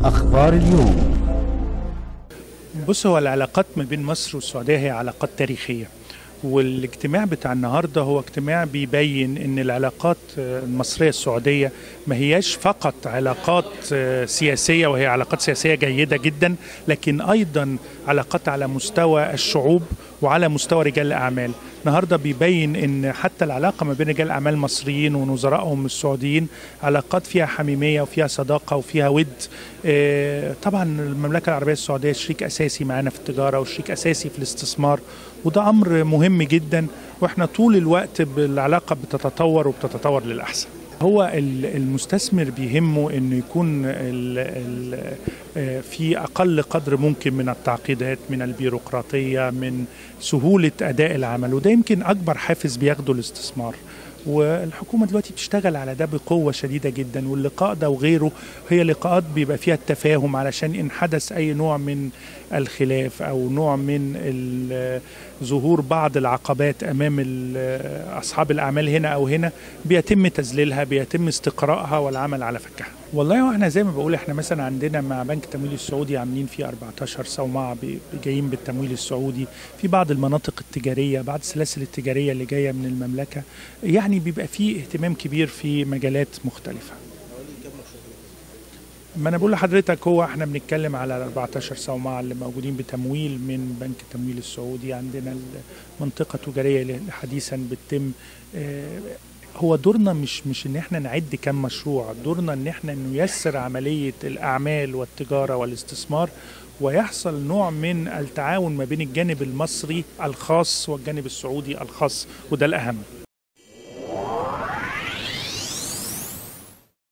أخبار اليوم بص هو العلاقات ما بين مصر والسعودية هي علاقات تاريخية والاجتماع بتاع النهارده هو اجتماع بيبين ان العلاقات المصريه السعوديه ما هياش فقط علاقات سياسيه وهي علاقات سياسيه جيده جدا لكن ايضا علاقات على مستوى الشعوب وعلى مستوى رجال الاعمال النهارده بيبين ان حتى العلاقه ما بين رجال الاعمال المصريين ونظرائهم السعوديين علاقات فيها حميميه وفيها صداقه وفيها ود طبعا المملكه العربيه السعوديه شريك اساسي معانا في التجاره وشريك اساسي في الاستثمار وده امر مهم جدا واحنا طول الوقت العلاقه بتتطور وبتتطور للاحسن هو المستثمر بيهمه انه يكون ال ال في اقل قدر ممكن من التعقيدات من البيروقراطيه من سهوله اداء العمل وده يمكن اكبر حافز بياخده الاستثمار والحكومه دلوقتي بتشتغل على ده بقوه شديده جدا واللقاء ده وغيره هي لقاءات بيبقى فيها التفاهم علشان ان حدث اي نوع من الخلاف او نوع من ظهور بعض العقبات امام اصحاب الاعمال هنا او هنا بيتم تذليلها بيتم استقرائها والعمل على فكها والله احنا زي ما بقول احنا مثلا عندنا مع بنك التمويل السعودي عاملين فيه 14 صومعه جايين بالتمويل السعودي في بعض المناطق التجاريه بعض السلاسل التجاريه اللي جايه من المملكه يعني بيبقى فيه اهتمام كبير في مجالات مختلفه ما انا بقول لحضرتك هو احنا بنتكلم على 14 صومعه اللي موجودين بتمويل من بنك التمويل السعودي عندنا المنطقه التجاريه اللي حديثا بتتم هو دورنا مش مش ان احنا نعد كم مشروع دورنا ان احنا نيسر عمليه الاعمال والتجاره والاستثمار ويحصل نوع من التعاون ما بين الجانب المصري الخاص والجانب السعودي الخاص وده الاهم